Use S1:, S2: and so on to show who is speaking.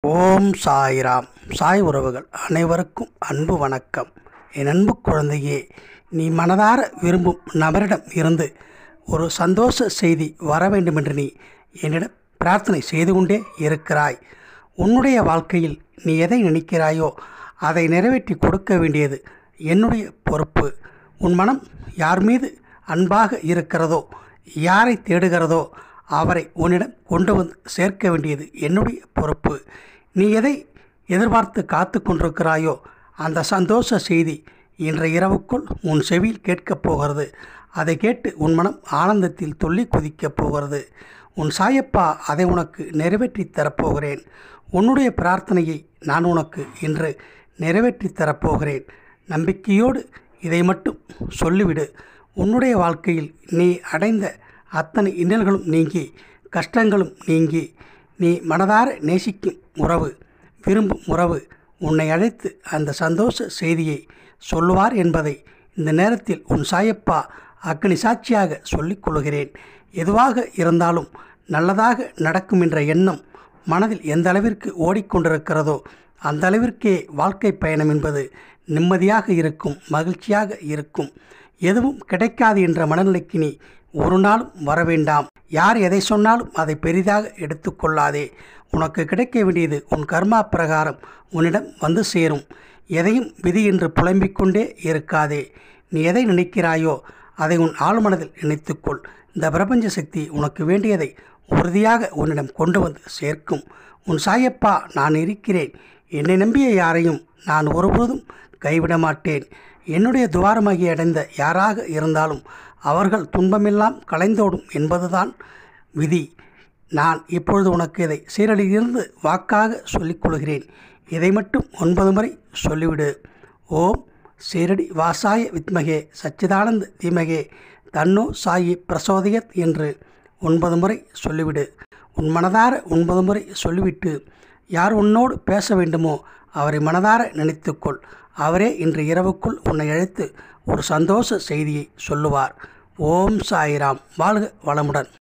S1: ஓம் சாய்ராம் சாய் உறவுகள் அனைவருக்கும் அன்பு வணக்கம் என் அன்பு குழந்தையே நீ மனதார விரும்பும் நபரிடம் இருந்து ஒரு சந்தோஷ செய்தி வர வேண்டுமென்று நீ என்னிடம் பிரார்த்தனை செய்து கொண்டே இருக்கிறாய் உன்னுடைய வாழ்க்கையில் நீ எதை நினைக்கிறாயோ அதை நிறைவேற்றி கொடுக்க வேண்டியது என்னுடைய பொறுப்பு உன் மனம் யார் மீது அன்பாக இருக்கிறதோ யாரை தேடுகிறதோ அவரை உன்னிடம் கொண்டு வந்து சேர்க்க வேண்டியது என்னுடைய பொறுப்பு நீ எதை எதிர்பார்த்து காத்து கொண்டிருக்கிறாயோ அந்த சந்தோஷ செய்தி இன்றைய இரவுக்குள் உன் செவியில் கேட்கப் போகிறது அதை கேட்டு உன் மனம் ஆனந்தத்தில் துள்ளி குதிக்கப் போகிறது உன் சாயப்பா அதை உனக்கு நிறைவேற்றித் தரப்போகிறேன் உன்னுடைய பிரார்த்தனையை நான் உனக்கு இன்று நிறைவேற்றித் தரப்போகிறேன் நம்பிக்கையோடு இதை மட்டும் சொல்லிவிடு உன்னுடைய வாழ்க்கையில் நீ அடைந்த அத்தனை இன்னல்களும் நீங்கி கஷ்டங்களும் நீங்கி நீ மனதார நேசிக்கும் உறவு விரும்பும் உறவு உன்னை அழைத்து அந்த சந்தோஷ செய்தியை சொல்லுவார் என்பதை இந்த நேரத்தில் உன் சாயப்பா அக்னி சாட்சியாக சொல்லிக் கொள்கிறேன் எதுவாக இருந்தாலும் நல்லதாக நடக்கும் என்ற எண்ணம் மனதில் எந்த அளவிற்கு ஓடிக்கொண்டிருக்கிறதோ அந்த அளவிற்கே வாழ்க்கை பயணம் என்பது நிம்மதியாக இருக்கும் மகிழ்ச்சியாக இருக்கும் எதுவும் கிடைக்காது என்ற மனநிலைக்கு நீ ஒரு நாளும் வர வேண்டாம் யார் எதை சொன்னாலும் அதை பெரிதாக எடுத்துக்கொள்ளாதே உனக்கு கிடைக்க வேண்டியது உன் கர்மா பிரகாரம் உன்னிடம் வந்து சேரும் எதையும் விதி என்று புலம்பிக் கொண்டே இருக்காதே நீ எதை நினைக்கிறாயோ அதை உன் ஆழ்மனதில் நினைத்துக்கொள் இந்த பிரபஞ்ச சக்தி உனக்கு வேண்டியதை உறுதியாக உன்னிடம் கொண்டு வந்து சேர்க்கும் உன் சாயப்பா நான் இருக்கிறேன் என்னை நம்பிய யாரையும் நான் ஒருபோதும் கைவிட மாட்டேன் என்னுடைய துவாரமாகி அடைந்த யாராக இருந்தாலும் அவர்கள் துன்பமெல்லாம் கலைந்தோடும் என்பதுதான் விதி நான் இப்பொழுது உனக்கு இதை சீரடியிலிருந்து வாக்காக சொல்லிக் கொள்கிறேன் இதை மட்டும் ஒன்பது முறை சொல்லிவிடு ஓம் சீரடி வாசாய வித்மகே சச்சிதானந்த தீமகே தன்னோ சாயி பிரசோதயத் என்று ஒன்பது முறை சொல்லிவிடு உன் மனதார ஒன்பது முறை சொல்லிவிட்டு யார் உன்னோடு பேச வேண்டுமோ அவரை மனதார நினைத்துக்கொள் அவரே இன்று இரவுக்குள் உன்னை அழைத்து ஒரு சந்தோஷ செய்தியை சொல்லுவார் ஓம் சாய்ராம் வாழ்க வளமுடன்